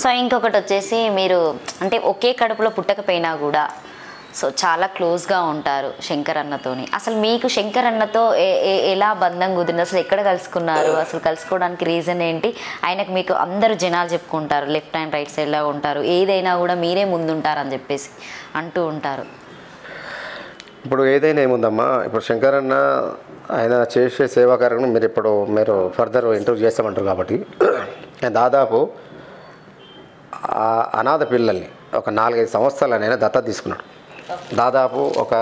So ఇంకొకటి వచ్చేసి మీరు అంటే ఒకే కడుపులో పుట్టకపోయినా కూడా సో చాలా క్లోజ్గా ఉంటారు శంకర్ అన్నతోని అసలు మీకు శంకర్ అన్నతో ఏ- ఏ- ఎలా బంధం కుదిరింది అసలు ఎక్కడ కలుసుకున్నారు అసలు కలుసుకోవడానికి రీజన్ ఏంటి ఆయనకు మీకు అందరూ జనాలు చెప్పుకుంటారు లెఫ్ట్ అండ్ రైట్ సైడ్లో ఉంటారు ఏదైనా కూడా మీరే ముందుంటారు అని చెప్పేసి అంటూ ఉంటారు ఇప్పుడు ఏదైనా ఏముందమ్మా ఇప్పుడు శంకర్ అన్న ఆయన చేసే సేవా కార్యక్రమం మీరు ఇప్పుడు మీరు ఫర్దర్ ఇంటర్వ్యూ చేస్తామంటారు కాబట్టి ఆయన దాదాపు ఆ అనాథ పిల్లల్ని ఒక నాలుగైదు సంవత్సరాలనైనా దత్తత తీసుకున్నాడు దాదాపు ఒక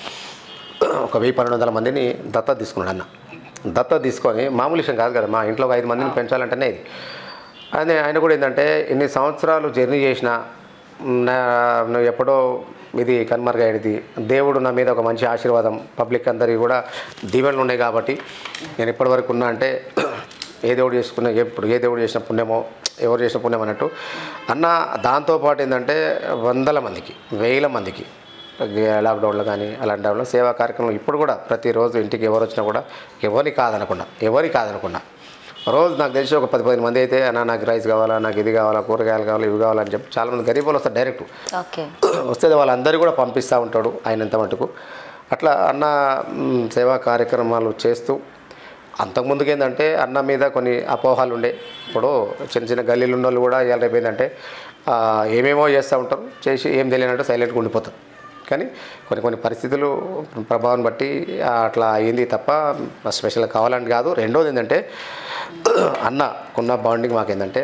ఒక వెయ్యి పన్నెండు వందల మందిని దత్తత తీసుకున్నాడు అన్న దత్తత తీసుకొని మామూలు విషయం కాదు కదా మా ఇంట్లో ఒక ఐదు మందిని పెంచాలంటేనే ఇది ఆయన ఆయన కూడా ఏంటంటే ఇన్ని సంవత్సరాలు జర్నీ చేసిన నా నువ్వు ఎప్పుడో ఇది కనుమరుగయ్యేది దేవుడు నా మీద ఒక మంచి ఆశీర్వాదం పబ్లిక్ అందరికీ కూడా దీవెనలు ఉన్నాయి కాబట్టి నేను ఇప్పటివరకు ఉన్నా అంటే ఏ దేవుడు చేసుకున్న ఎప్పుడు ఏ దేవుడు చేసిన పుణ్యమో ఎవరు చేసిన పుణ్యం అన్నట్టు అన్న దాంతోపాటు ఏంటంటే వందల మందికి వేల మందికి లాక్డౌన్లో కానీ అలాంటి టైంలో సేవా కార్యక్రమం ఇప్పుడు కూడా ప్రతిరోజు ఇంటికి ఎవరు వచ్చినా కూడా ఎవరిని కాదనకుండా ఎవరి కాదనకుండా రోజు నాకు తెలిసి ఒక పది పదిహేను మంది అయితే అన్న నాకు రైస్ కావాలా నాకు ఇది కావాలా కూరగాయలు కావాలా ఇవి కావాలని చెప్పి చాలామంది గరీబ్ వాళ్ళు వస్తారు డైరెక్ట్ ఓకే వస్తే వాళ్ళందరూ కూడా పంపిస్తూ ఉంటాడు ఆయనంత మటుకు అట్లా అన్న మ్, సేవా కార్యక్రమాలు చేస్తూ అంతకుముందుకు ఏంటంటే అన్న మీద కొన్ని అపోహాలు ఉండే ఇప్పుడు చిన్న చిన్న గల్లీలు ఉన్న వాళ్ళు కూడా ఇవాళ రేపు ఏంటంటే ఆ, ఏమేమో చేస్తూ ఉంటారు చేసి ఏం తెలియనట్టు సైలెంట్గా ఉండిపోతారు కానీ కొన్ని కొన్ని పరిస్థితులు ప్రభావం బట్టి ఆ, అట్లా అయింది తప్ప స్పెషల్గా కావాలని కాదు రెండోది ఏంటంటే అన్న కొన్న బాండింగ్ మాకేంటంటే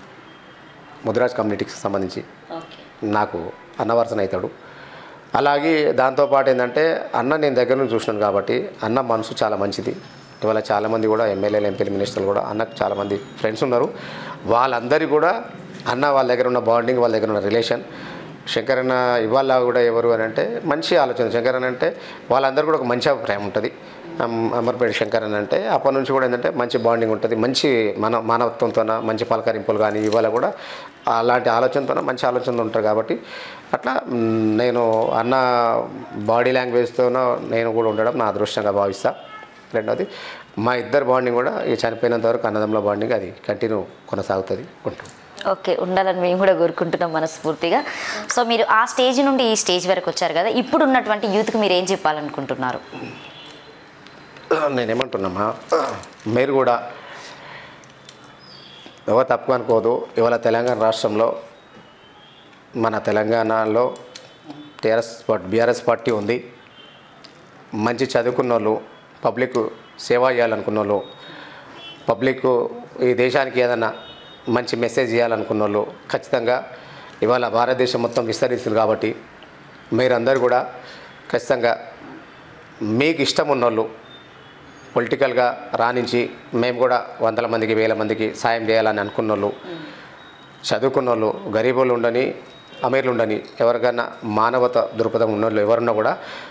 ముదిరాజ్ కమ్యూనిటీకి సంబంధించి ఓకే నాకు అన్నవరసన అవుతాడు అలాగే దాంతోపాటు ఏంటంటే అన్న నేను దగ్గర నుంచి చూసినాను కాబట్టి అన్న మనసు చాలా మంచిది ఇవాళ చాలామంది కూడా ఎమ్మెల్యేలు ఎంపీలు మినిస్టర్లు కూడా అన్నకు చాలామంది ఫ్రెండ్స్ ఉన్నారు వాళ్ళందరికీ కూడా అన్న వాళ్ళ దగ్గర ఉన్న బాండింగ్ వాళ్ళ దగ్గర ఉన్న రిలేషన్ శంకర్ అన్న ఇవాళ కూడా ఎవరు అని అంటే మంచి ఆలోచన శంకర్ అన్న అంటే వాళ్ళందరూ కూడా ఒక మంచి అభిప్రాయం ఉంటుంది అమ్- అమర్పేట శంకర్ అని అంటే అప్పటి నుంచి కూడా ఏంటంటే మంచి బాండింగ్ ఉంటుంది మంచి మన మానవత్వంతో మంచి పలకరింపులు కానీ ఇవాళ కూడా అలాంటి ఆలోచనతో మంచి ఆలోచనలు ఉంటారు కాబట్టి అట్లా మ్, నేను అన్న బాడీ లాంగ్వేజ్తోనో నేను కూడా ఉండడం నా అదృష్టంగా భావిస్తా రెండోది మా ఇద్దరు బాండింగ్ కూడా ఈ చనిపోయినంత వరకు అన్నదమ్ముల బాండింగ్ అది కంటిన్యూ కొనసాగుతుంది ఉంటుంది ఓకే ఉండాలని మేము కూడా కోరుకుంటున్నాం మనస్ఫూర్తిగా సో మీరు ఆ స్టేజ్ నుండి ఈ స్టేజ్ వరకు వచ్చారు కదా ఇప్పుడు ఉన్నటువంటి యూత్కి మీరు ఏం చెప్పాలనుకుంటున్నారు నేనేమంటున్నామా మీరు కూడా ఎవరు తప్పు అనుకోదు ఇవాళ తెలంగాణ రాష్ట్రంలో మన తెలంగాణలో టీఆర్ఎస్ పార్టీ బీఆర్ఎస్ పార్టీ ఉంది మంచి చదువుకున్న వాళ్ళు పబ్లిక్ సేవ చేయాలనుకున్న వాళ్ళు పబ్లిక్ ఈ దేశానికి ఏదైనా మంచి మెసేజ్ ఇవ్వాలనుకున్న వాళ్ళు ఖచ్చితంగా ఇవాళ భారతదేశం మొత్తం విస్తరిస్తుంది కాబట్టి మీరందరూ కూడా ఖచ్చితంగా మీకు ఇష్టం ఉన్నోళ్ళు పొలిటికల్గా రాణించి మేము కూడా వందల మందికి వేల మందికి సాయం చేయాలని అనుకున్న వాళ్ళు చదువుకున్న వాళ్ళు గరీబులు ఉండని అమీర్లు ఉండని ఎవరికైనా మానవత దృక్పథం ఉన్న వాళ్ళు ఎవరున్నా కూడా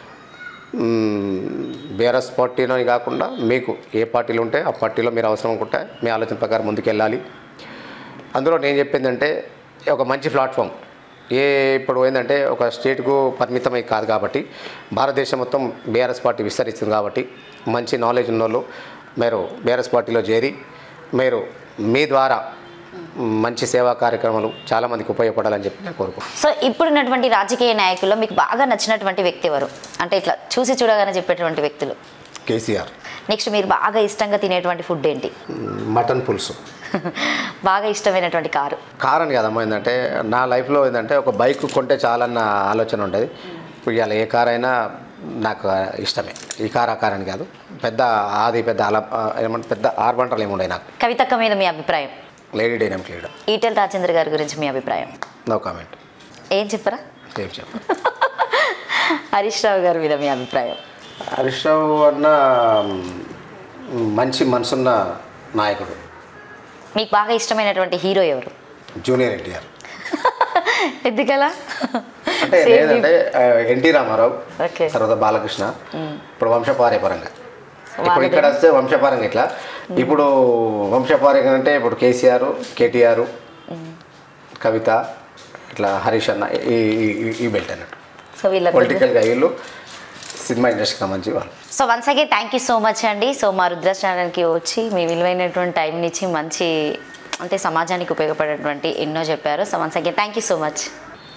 బీఆర్ఎస్ పార్టీలో కాకుండా మీకు ఏ పార్టీలు ఉంటే ఆ పార్టీలో మీరు అవసరం అనుకుంటే మీ ఆలోచన ప్రకారం ముందుకెళ్ళాలి అందులో నేను చెప్పింది అంటే ఒక మంచి ప్లాట్ఫామ్ ఏ ఇప్పుడు ఏంటంటే ఒక స్టేట్కు పరిమితమై కాదు కాబట్టి భారతదేశం మొత్తం బీఆర్ఎస్ పార్టీ విస్తరిస్తుంది కాబట్టి మంచి నాలెడ్జ్ ఉన్న వాళ్ళు మీరు బీఆర్ఎస్ పార్టీలో చేరి మీరు మీ ద్వారా మంచి సేవా కార్యక్రమాలు చాలామందికి ఉపయోగపడాలని చెప్పి నేను కోరుకుంటున్నాను సో ఇప్పుడున్నటువంటి రాజకీయ నాయకుల్లో మీకు బాగా నచ్చినటువంటి వ్యక్తి ఎవరు అంటే ఇట్లా చూసి చూడగానే చెప్పేటువంటి వ్యక్తులు కేసీఆర్ నెక్స్ట్ మీరు బాగా ఇష్టంగా తినేటువంటి ఫుడ్ ఏంటి మటన్ పులుసు బాగా ఇష్టమైనటువంటి కారు కారణం కదమ్మా ఏంటంటే నా లైఫ్లో ఏంటంటే ఒక బైక్ కొంటే చాలన్న ఆలోచన ఉండేది ఇప్పుడు ఇవాళ ఏ కార్ అయినా నాకు ఇష్టమే ఈ కార్ ఆ కార్ అని కాదు పెద్ద ఆది పెద్ద అల ఏమంటే పెద్ద ఆర్బంటర్లు ఏముండే నాకు కవితక్క మీద మీ అభిప్రాయం lady dynamic leader Etela Rajendra గారి గురించి మీ అభిప్రాయం నో కామెంట్ ఏం చెప్పరా ఏం చెప్ప హరీష్ రావు గారి మీద మీ అభిప్రాయం హరీష్ రావు అన్న మ్, మంచి మనసున్న నాయకుడు మీకు బాగా ఇష్టమైనటువంటి హీరో ఎవరు జూనియర్ ఎన్టీఆర్ ఎందుకలా అంటే Same లేదంటే ఎన్టీ రామారావు Okay. తర్వాత బాలకృష్ణ ఇప్పుడు వంశపార్యపరంగా ఇప్పుడు వాళ్ళది- ఇక్కడ వస్తే వంశపారంగా ఇట్లా ఇప్పుడు వంశపారంగా అంటే ఇప్పుడు కేసీఆర్ కేటీఆర్ కవిత ఇట్లా హరీష్ అన్న ఈ ఈ- ఈ- ఈ బెల్ట్ అన్నట్టు సో వీళ్ళ పొలిటికల్గా వీళ్ళు సినిమా ఇండస్ట్రీకి సంబంధించి వాళ్ళు so once again thank you so much అండి సో మా రుద్ర ఛానల్కి వచ్చి మీ విలువైనటువంటి టైంని ఇచ్చి మంచి అంటే సమాజానికి ఉపయోగపడేటువంటి ఎన్నో చెప్పారు so once again thank you so much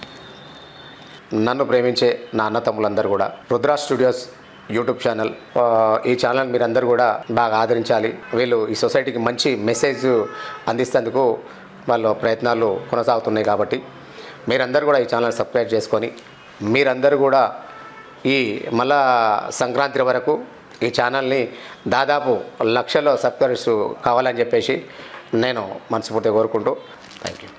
నన్ను ప్రేమించే నా అన్న తమ్ములందరూ కూడా రుద్రా స్టూడియోస్ యూట్యూబ్ ఛానల్ ఆ, ఈ ఛానల్ మీరందరూ కూడా బాగా ఆదరించాలి వీళ్ళు ఈ సొసైటీకి మంచి మెసేజ్ అందిస్తేందుకు వాళ్ళ ప్రయత్నాలు కొనసాగుతున్నాయి కాబట్టి మీరందరూ కూడా ఈ ఛానల్ సబ్స్క్రైబ్ చేసుకొని మీరందరూ కూడా ఈ మళ్ళా సంక్రాంతి వరకు ఈ ఛానల్ని దాదాపు లక్షలో సబ్స్క్రైబర్స్ కావాలని చెప్పేసి నేను మనస్ఫూర్తిగా కోరుకుంటూ థ్యాంక్ యూ